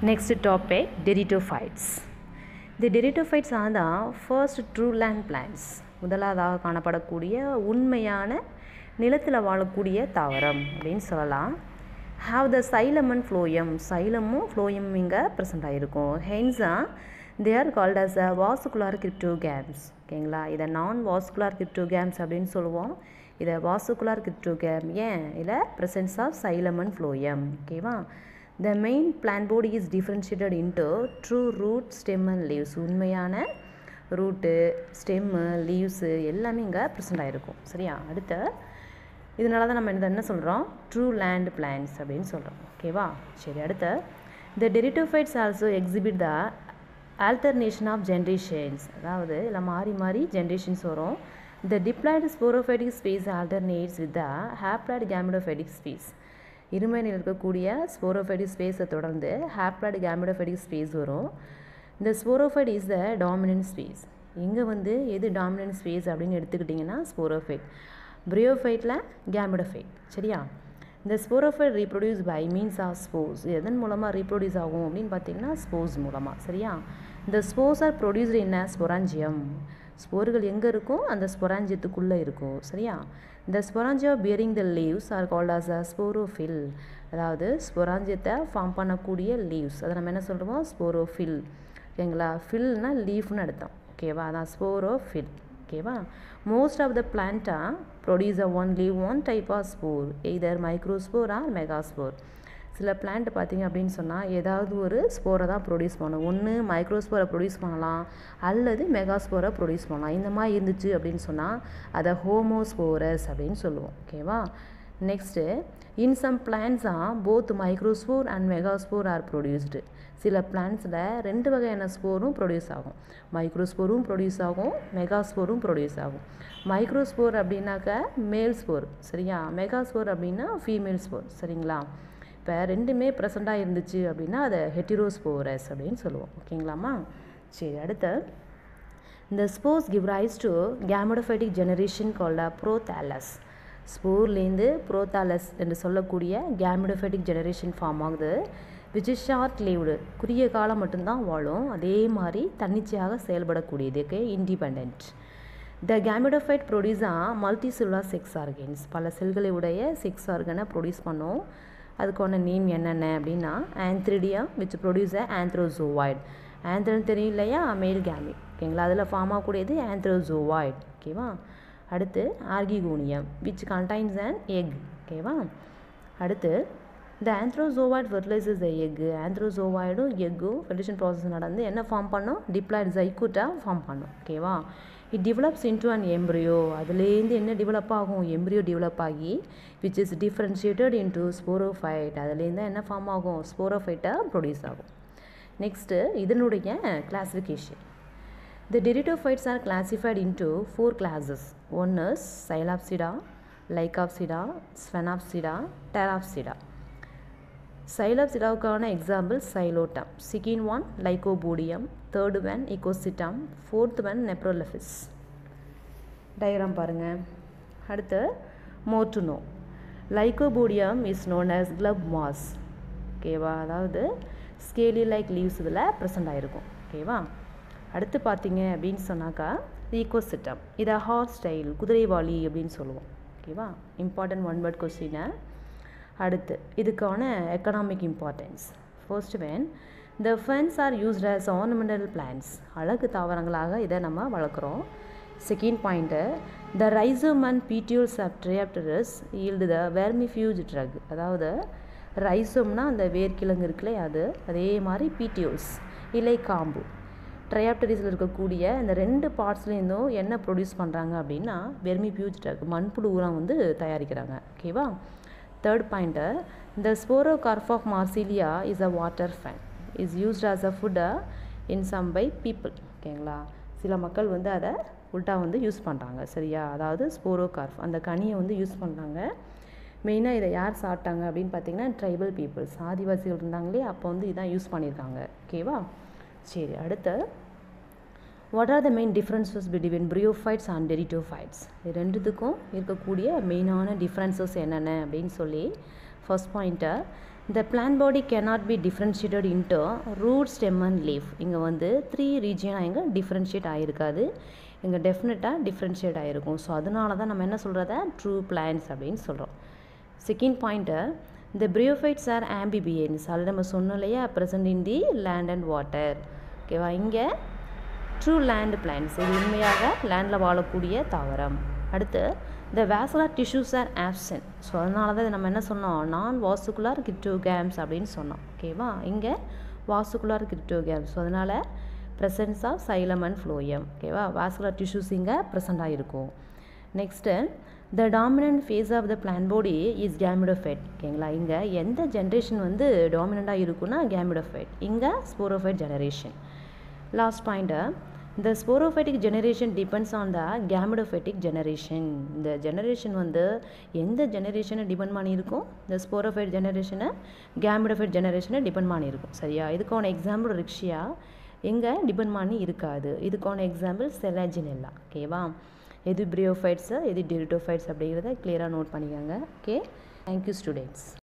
Next topic Deritophytes. The Deritophytes are the first true land plants. முதலாவதாக காணப்படக்கூடிய உண்மையான நிலத்தில் வாழக்கூடிய தாவரம் அப்படின்னு சொல்லலாம் have the xylem and phloem சைலமும் ஃப்ளோயம் இங்கே ப்ரெசென்ட் ஆகிருக்கும் hence they are called as a vascular cryptogams ஓகேங்களா இதை நான் வாஸ்குலார் கிரிப்டோகேம்ஸ் அப்படின்னு சொல்லுவோம் இதை வாசுகுலார் கிரிப்டோகேம் ஏன் இல்லை presence of xylem and phloem ஓகேவா the main plant body is differentiated into true root stem and leaves உண்மையான ரூட்டு ஸ்டெம்மு லீவ்ஸு எல்லாமே இங்கே ப்ரெசென்ட் ஆகிருக்கும் சரியா அடுத்த இதனால தான் நம்ம இதை என்ன சொல்கிறோம் ட்ரூ லேண்ட் பிளான்ஸ் அப்படின்னு சொல்கிறோம் ஓகேவா சரி அடுத்த the pteridophytes also exhibit the alternation of generations அதாவது இதில் மாறி மாறி ஜென்ரேஷன்ஸ் வரும் the diploid sporophytic phase alternates with the haploid gametophytic phase இருமையில் இருக்கக்கூடிய ஸ்போரோஃபைடிக் ஸ்பேஸை தொடர்ந்து ஹேப்ளாய்டு கேமிடோஃபைடிக் ஸ்பேஸ் வரும் இந்த sporophyte is the dominant phase இங்கே வந்து எது டாமினன்ட் ஸ்பேஸ் அப்படின்னு எடுத்துக்கிட்டிங்கன்னா ஸ்போரோஃபைட் பிரியோஃபைட்டில் கேமிடோஃபைட் சரியா இந்த sporophyte reproduce by means of spores எதன் மூலமாக ரீப்ரொடியூஸ் ஆகும் அப்படின்னு பார்த்தீங்கன்னா ஸ்போர்ஸ் மூலமாக சரியா இந்த ஸ்போர்ஸ் ஆர் ப்ரொடியூஸ்டு என்ன ஸ்பொராஞ்சியம் ஸ்போர்கள் எங்கே இருக்கும் அந்த ஸ்பொராஞ்சியத்துக்குள்ளே இருக்கும் சரியா இந்த sporangia bearing the leaves are called as a sporophyll அதாவது ஸ்பொராஞ்சியத்தை ஃபார்ம் பண்ணக்கூடிய லீவ்ஸ் அதை நம்ம என்ன சொல்கிறோம் ஸ்போரோஃபில் ஓகேங்களா ஃபில்னா லீஃப்னு அர்த்தம் ஓகேவா அதான் ஸ்போரோஃபில் ஓகேவா மோஸ்ட் ஆஃப் த பிளான்ட்டா produce a only one type of spore either microspore or megaspore சில பிளான்ட் பார்த்திங்க அப்படின்னு சொன்னால் ஏதாவது ஒரு ஸ்போரை தான் ப்ரொடியூஸ் பண்ணும் ஒன்று மைக்ரோஸ்போரை ப்ரொடியூஸ் பண்ணலாம் அல்லது மெகாஸ்போரை ப்ரொடியூஸ் பண்ணலாம் இந்த மாதிரி இருந்துச்சு அப்படின்னு சொன்னால் அதை ஹோமோஸ்போரஸ் அப்படின்னு சொல்லுவோம் ஓகேவா next in some plants are both microspore and megaspore are produced சில பிளான்ஸில் ரெண்டு வகையான ஸ்போரும் ப்ரொடியூஸ் ஆகும் மைக்ரோஸ்போரும் ப்ரொடியூஸ் ஆகும் மெகாஸ்போரும் ப்ரொடியூஸ் ஆகும் மைக்ரோஸ்போர் அப்படின்னாக்க மேல் ஸ்போர் சரியா மெகாஸ்போர் அப்படின்னா ஃபீமேல் ஸ்போர் சரிங்களா இப்போ ரெண்டுமே ப்ரெசண்ட்டாக இருந்துச்சு அப்படின்னா அதை ஹெட்டிரோஸ்போரஸ் அப்படின்னு சொல்லுவோம் ஓகேங்களாம்மா சரி அடுத்து இந்த spores give rise to gametophytic generation called a prothallus ஸ்போர்லேருந்து ப்ரோதாலஸ் என்று சொல்லக்கூடிய கேமிடோஃபைட்டிக் ஜெனரேஷன் ஃபார்ம் ஆகுது விச் இஸ் ஷார்ட் லிவ்டு குறுகிய காலம் மட்டும்தான் வாழும் அதே மாதிரி தன்னிச்சையாக செயல்படக்கூடியதுக்கு இண்டிபெண்ட் த கேமிடோஃபைட் ப்ரொடியூஸாக மல்டி செல்லுலார் செக்ஸ் ஆர்கன்ஸ் பல செல்களை உடைய செக்ஸ் ஆர்கனை ப்ரொடியூஸ் பண்ணும் அதுக்கான நேம் என்னென்ன அப்படின்னா ஆந்த்ரிடியா விச் ப்ரொடியூஸ் ஆந்த்ரோசோவாய்ட் ஆந்த்ரன் தெரியும் இல்லையா மேல் கேமி ஓகேங்களா அதில் ஃபார்ம் ஆகக்கூடியது ஆந்த்ரோசோவாய்ட் ஓகேவா அடுத்து archegonium which contains and egg ஓகேவா அடுத்து இந்த ஆந்த்ரோசோவாய்ட் ஃபெர்டிலைசஸ் த எக்கு ஆந்த்ரோசோவாய்டும் எக்கும் ஃபெர்டிலேஷன் ப்ராசஸ் நடந்து என்ன ஃபார்ம் பண்ணும் டிப்ளாய்டு ஜைக்கூட்டாக ஃபார்ம் பண்ணும் ஓகேவா it develops into an embryo அதுலேருந்து என்ன டெவலப் ஆகும் எம்ப்ரியோ டெவலப் ஆகி which is differentiated into sporophyte அதுலேருந்து என்ன ஃபார்ம் ஆகும் ஸ்போரோஃபைட்டாக ப்ரொடியூஸ் ஆகும் நெக்ஸ்ட்டு இதனுடைய classification The Deritophytes are classified into four classes. One is Silopsida, Lycopsida, Sphenopsida, Pteropsida. Silopsidaவுக்கான example Psilotum second one Lycopodium third one Equisetum fourth one Nephrolepis diagram பாருங்கள் அடுத்து மோட்டுனோ Lycopodium is known as club moss ஓகேவா அதாவது scaly like leaves இதில் present ஆகிருக்கும் ஓகேவா அடுத்து பார்த்தீங்க அப்படின்னு சொன்னாக்கா ஈகோசிட்டம் இதை ஹார்ஸ் ஸ்டைல் குதிரைவாளி அப்படின்னு சொல்லுவோம் ஓகேவா இம்பார்ட்டன்ட் ஒன் வேர்ட் கொஸ்டினை அடுத்து இதுக்கான economic importance first when the ferns are used as ornamental plants அழகு தாவரங்களாக இதை நம்ம வளர்க்குறோம் second point the rhizome and petioles of Dryopteris yield the vermifuge drug அதாவது ரைசோம்னா அந்த வேர்க்கிழங்கு இருக்குல்ல அது அதே மாதிரி பீட்டியூல்ஸ் இலை காம்பு ட்ரையாப்டரிஸில் இருக்கக்கூடிய இந்த ரெண்டு பார்ட்ஸ்லேருந்தும் என்ன ப்ரொடியூஸ் பண்ணுறாங்க அப்படின்னா வெர்மி பியூஜ் ட்ரக் மண்புழு உரம் வந்து தயாரிக்கிறாங்க ஓகேவா தேர்ட் பாயிண்ட்டு இந்த sporocarp of Marsilea is a water fern is used as a ஃபுட்டை இன் சம் பை பீப்புள் ஓகேங்களா சில மக்கள் வந்து அதை உல்ட்டா வந்து யூஸ் பண்ணுறாங்க சரியா அதாவது ஸ்போரோ கார்ஃப் அந்த கனியை வந்து யூஸ் பண்ணுறாங்க மெயினாக இதை யார் சாப்பிட்டாங்க அப்படின்னு பார்த்தீங்கன்னா ட்ரைபல் பீப்புள்ஸ் ஆதிவாசிகள் இருந்தாங்களே அப்போ வந்து இதான் யூஸ் பண்ணியிருக்காங்க ஓகேவா சரி அடுத்து what are the main differences between bryophytes and pteridophytes இது ரெண்டுத்துக்கும் இருக்கக்கூடிய மெயினான டிஃப்ரென்சஸ் என்னென்ன அப்படின்னு சொல்லி first point the plant body cannot be differentiated into root stem and leaf இங்கே வந்து த்ரீ ரீஜியனாக இங்கே டிஃப்ரென்ஷியேட் ஆகிருக்காது இங்கே டெஃபினட்டாக டிஃப்ரென்ஷியேட் ஆகிருக்கும் ஸோ அதனால தான் நம்ம என்ன சொல்கிறத ட்ரூ பிளான்ஸ் அப்படின்னு சொல்கிறோம் செகண்ட் பாயிண்ட்டு இந்த பிரியோஃபைட்ஸ் ஆர் ஆம்பிபியன்ஸ் அதில் நம்ம சொன்னோம் இல்லையா present in the land and water ஓகேவா இங்கே ட்ரூ லேண்ட் பிளான்ஸ் இது உண்மையாக லேண்டில் வாழக்கூடிய தாவரம் அடுத்து the vascular tissues are absent so அதனால தான் நம்ம என்ன சொன்னோம் நான் வாசுகுலார் கிரிப்டோகேம்ஸ் அப்படின்னு சொன்னோம் ஓகேவா இங்கே வாசுகுலார் கிரிப்டோகேம்ஸ் ஸோ அதனால் presence of xylem and phloem ஓகேவா வாசுகுலார் டிஷ்யூஸ் இங்கே ப்ரெசண்ட்டாக இருக்கும் next the dominant phase of the plant body is gametophyte ஓகேங்களா இங்கே எந்த ஜென்ரேஷன் வந்து டாமினண்ட்டாக இருக்குன்னா கேமிடோஃபைட் இங்கே ஸ்போரோஃபைட் ஜெனரேஷன் லாஸ்ட் பாயிண்ட்டு இந்த sporophytic generation depends on the gametophytic generation இந்த ஜெனரேஷன் வந்து எந்த ஜெனரேஷனை டிபெண்ட் பண்ணியிருக்கும் இந்த ஸ்போரோஃபைட் ஜெனரேஷனை கேமிடோஃபைட் ஜெனரேஷனை டிபெண்ட் பண்ணியிருக்கும் சரியா இதுக்கான எக்ஸாம்பிள் ரிக்ஷியா எங்கே டிபெண்ட் பண்ணி இருக்காது இதுக்கான எக்ஸாம்பிள் செலாஜினெல்லா ஓகேவா எது பிரியோஃபைட்ஸு எது டெரிட்டோஃபைட்ஸ் அப்படிங்கிறத கிளியராக நோட் பண்ணிக்கோங்க ஓகே தேங்க்யூ ஸ்டூடெண்ட்ஸ்